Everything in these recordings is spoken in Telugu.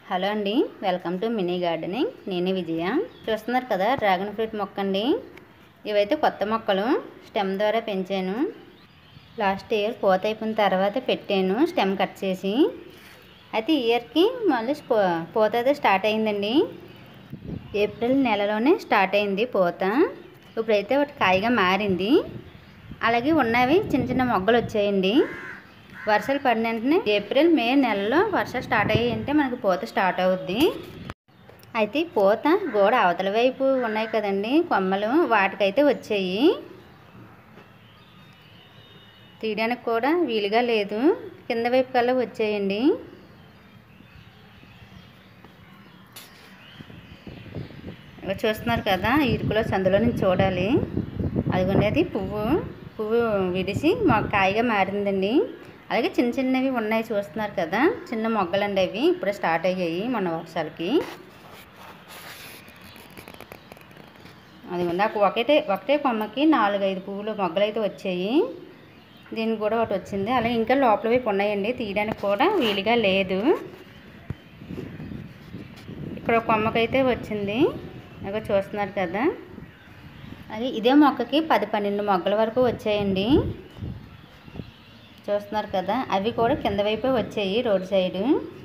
హలో అండి వెల్కమ్ టు మినీ గార్డెనింగ్ నేను విజయ చూస్తున్నారు కదా డ్రాగన్ ఫ్రూట్ మొక్క అండి ఇవైతే కొత్త మొక్కలు స్టెమ్ ద్వారా పెంచాను లాస్ట్ ఇయర్ పూత అయిపోయిన తర్వాత పెట్టాను స్టెమ్ కట్ చేసి అయితే ఈ ఇయర్కి మళ్ళీ పో- పూత అయితే స్టార్ట్ అయిందండి ఏప్రిల్ నెలలోనే స్టార్ట్ అయింది పూత ఇప్పుడైతే ఒకటి కాయగా మారింది అలాగే ఉన్నవి చిన్న చిన్న మొగ్గలు వచ్చాయండి వర్షాలు పడిన వెంటనే ఏప్రిల్ మే నెలలో వర్షాలు స్టార్ట్ అయ్యాయి అంటే మనకి పూత స్టార్ట్ అవుద్ది అయితే ఈ పూత గోడ అవతల వైపు ఉన్నాయి కదండి కొమ్మలు వాటికైతే వచ్చాయి తీయడానికి కూడా వీలుగా లేదు కింద వైపు కల్లా వచ్చాయండి ఇగో చూస్తున్నారు కదా ఇరుకులో సందులో నుంచి చూడాలి అదిగోండి అది పువ్వు పువ్వు విడిసి మా కాయగా మారిందండి అలాగే చిన్న చిన్నవి ఉన్నాయి చూస్తున్నారు కదా చిన్న మొగ్గలండి అవి ఇప్పుడే స్టార్ట్ అయ్యాయి మొన్న వర్షాలకి అదిగోండి నాకు ఒకటే ఒకటే కొమ్మకి నాలుగైదు పువ్వులు మొగ్గలు అయితే వచ్చాయి దీనికి కూడా ఒకటి వచ్చింది అలాగే ఇంకా లోపల వైపు ఉన్నాయండి తీయడానికి కూడా వీలుగా లేదు ఇక్కడ ఒక కొమ్మకైతే వచ్చింది ఇక చూస్తున్నారు కదా అది ఇదే మొక్కకి పది పన్నెండు మొగ్గల వరకు వచ్చాయండి చూస్తున్నారు కదా అవి కూడా కింద వైపే వచ్చాయి రోడ్ సైడు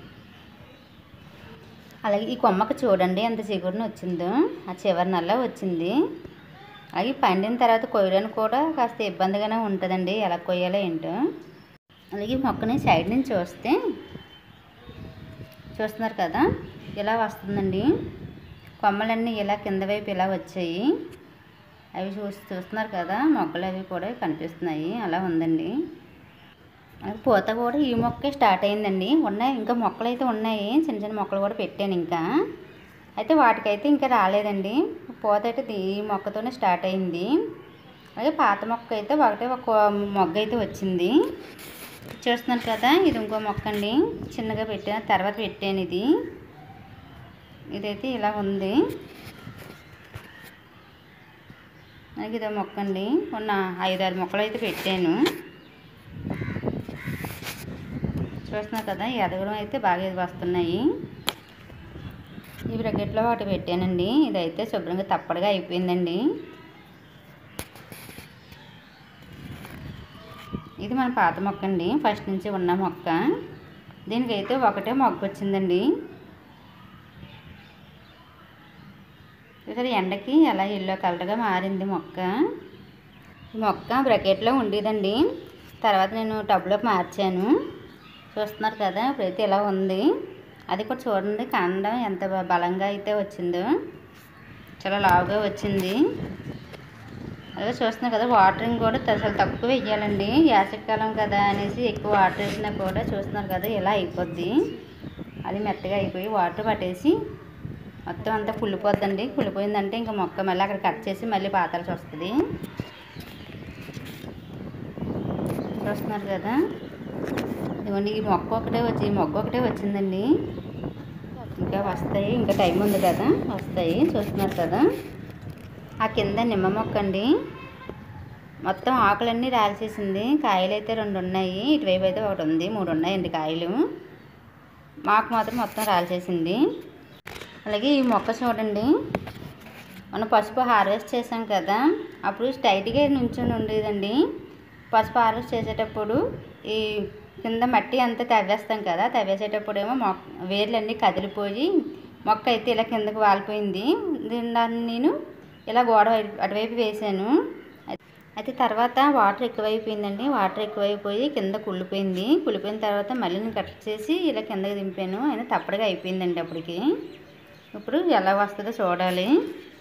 అలాగే ఈ కొమ్మకు చూడండి ఎంత చిగురుని వచ్చిందో ఆ చివరి నల్ల వచ్చింది అలాగే పండిన తర్వాత కొయ్యడానికి కూడా కాస్త ఇబ్బందిగానే ఉంటుందండి ఎలా కొయ్యాలో ఏంటో అలాగే ఈ మొక్కని సైడ్ నుంచి చూస్తే చూస్తున్నారు కదా ఇలా వస్తుందండి కొమ్మలన్నీ ఇలా కింద వైపు ఇలా వచ్చాయి అవి చూసి చూస్తున్నారు కదా మొక్కలు అవి కూడా కనిపిస్తున్నాయి అలా ఉందండి అది పూత కూడా ఈ మొక్కే స్టార్ట్ అయిందండి ఉన్నాయి ఇంకా మొక్కలు అయితే ఉన్నాయి చిన్న చిన్న మొక్కలు కూడా పెట్టాను ఇంకా అయితే వాటికైతే ఇంకా రాలేదండి పూత అయితే దీ- ఈ మొక్కతోనే స్టార్ట్ అయింది అలాగే పాత మొక్క అయితే ఒకటే ఒక మొగ్గ అయితే వచ్చింది చూస్తున్నారు కదా ఇది ఇంకో మొక్క అండి చిన్నగా పెట్టాను తర్వాత పెట్టాను ఇది ఇదైతే ఇలా ఉంది నాకు ఇదో మొక్క అండి ఉన్న ఐదారు మొక్కలు అయితే పెట్టాను చూస్తున్నారు కదా ఎదగడం అయితే బాగా వస్తున్నాయి ఈ బ్రకెట్లో ఒకటి పెట్టానండి ఇదైతే శుభ్రంగా తప్పడుగా అయిపోయిందండి ఇది మన పాత మొక్క అండి ఫస్ట్ నుంచి ఉన్న మొక్క దీనికైతే ఒకటే మొగ్గ వచ్చిందండి ఇక్కడ ఎండకి అలా ఎల్లో కలర్గా మారింది మొక్క ఈ మొక్క బ్రకెట్లో ఉండేదండి తర్వాత నేను టబ్లోకి మార్చాను చూస్తున్నారు కదా ఇప్పుడైతే ఇలా ఉంది అది కూడా చూడండి కాండం ఎంత బ- బలంగా అయితే వచ్చిందో చాలా లావుగా వచ్చింది అలాగే చూస్తున్నారు కదా వాటరింగ్ కూడా అసలు తక్కువ వేయాలండి యాసకాలం కదా అనేసి ఎక్కువ వాటర్ వేసినా కూడా చూస్తున్నారు కదా ఇలా అయిపోద్ది అది మెత్తగా అయిపోయి వాటర్ పట్టేసి మొత్తం అంతా కుళ్ళిపోద్దండి కుళ్ళిపోయిందంటే ఇంకా మొక్క మళ్ళీ అక్కడ కట్ చేసి మళ్ళీ పాతాల్సి వస్తుంది చూస్తున్నారు కదా ఇదిగోండి ఈ మొక్క ఒకటే వచ్చి ఈ మొగ్గ ఒకటే వచ్చిందండి ఇంకా వస్తాయి ఇంకా టైం ఉంది కదా వస్తాయి చూస్తున్నారు కదా ఆ కింద నిమ్మ మొక్క అండి మొత్తం ఆకులన్నీ రాల్చేసింది కాయలు అయితే రెండు ఉన్నాయి ఇటువైపు అయితే ఒకటి ఉంది మూడు ఉన్నాయండి కాయలు మాకు మాత్రం మొత్తం రాల్చేసింది అలాగే ఈ మొక్క చూడండి మనం పసుపు హార్వెస్ట్ చేసాం కదా అప్పుడు స్ట్రైట్గా నుంచొని ఉండేదండి పసుపు హార్వెస్ట్ చేసేటప్పుడు ఈ కింద మట్టి అంతా తవ్వేస్తాం కదా తవ్వేసేటప్పుడేమో మొక్క వేర్లన్నీ కదిలిపోయి మొక్క అయితే ఇలా కిందకు వాలిపోయింది దీన్ని దాన్ని నేను ఇలా గోడ వైపు అటువైపు వేసాను అయితే తర్వాత వాటర్ ఎక్కువైపోయిందండి వాటర్ ఎక్కువైపోయి కింద కుళ్ళిపోయింది కుళ్ళిపోయిన తర్వాత మళ్ళీ నేను కట్ చేసి ఇలా కిందకి దింపాను అయినా తప్పడుగా అయిపోయిందండి అప్పటికి ఇప్పుడు ఎలా వస్తుందో చూడాలి